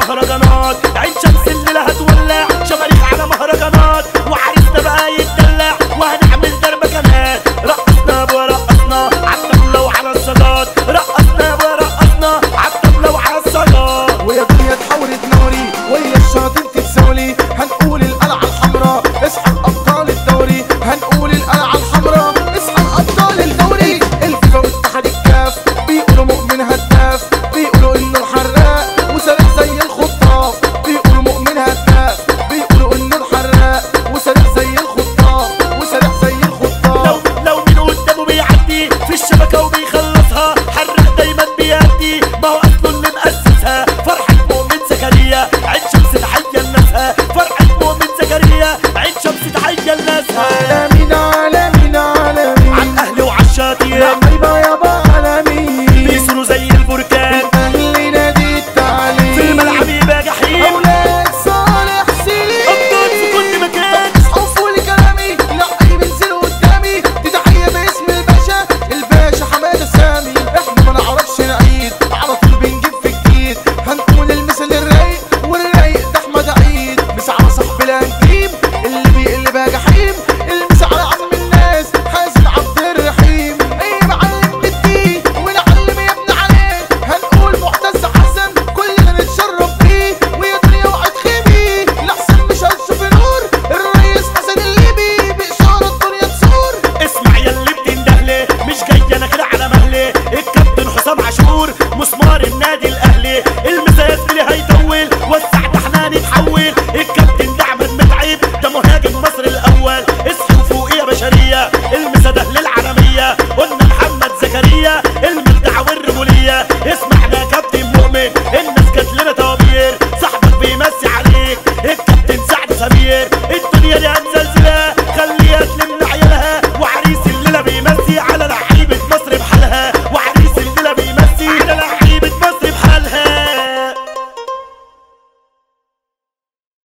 مهرجانات عين شمس الليلة هتولع شماريخ على مهرجانات وعريسنا بقى يتدلع وهنعمل دربة كمان رقصنا ورقصنا عالطبلة وعلى الصاجات رقصنا ورقصنا عالطبلة وعلى الصاجات ويا دنيا اتحولت ناري ويا الشياطين تتساولي هنقول القلعة الحمراء اصحى ابطال الدوري هنقول القلعة الحمراء اصحى ابطال الدوري الفيفا واتحاد الكاف بيقولوا مؤمن هداف بيقولوا انه الحراق وسريع زي الخطاف بيقولوا مؤمن هداف بيقولوا انه الحراق وسريع زي الخطاف وسريع زي الخطاف لو لو من قدامه بيعدي في الشبكة وبيخلصها حرق دايما بيأدي ما هو أصله اللي مؤسسها فرحة مؤمن زكريا عين شمس تحية لناسها فرحة مؤمن زكريا عين شمس تحية لناسها عالمين عالمين عالمين عن أهلي وعالشاطئ لعيبة يابا عالمين بيصيروا زي البركان أهل نادي التعليم في الملعب يبقى جحيم أولاد صالح سليم أبطال في كل مكان اصحوا لكلامي لا بينزلوا قدامي دي تحية باسم الباشا الباشا حمادة سامي احنا ما نعرفش نعيد على طول بنجيب في جديد هنقول المثل الرايق والرايق ده احمد عيد مس على صاحب الانتيم اللي بيقلب يا جحيم المس على عم الناس حازم عبد الرحيم ايه معلم بالدين ونعلم يا ابن عليه هنقول معتز حسن كلنا نتشرف بيه ويا دنيا وعد خيبي لحسن مش هنشوف نور الرئيس حسن الليبي بإشارة الدنيا تسور اسمع يا اللي بتندهلي مش جاي انا كده على مهلي الكابتن حسام عاشور مسمار النادي الاهلي المساس اللي هيطول وسع ده احنا هنتحول الكابتن ده احمد متعب ده مهاجم مصر الاول اصحوا فوق يا بشريه المسا ده للعالميه قلنا محمد زكريا المبدع والرجوليه اسمعنا يا كابتن مؤمن الناس جت لنا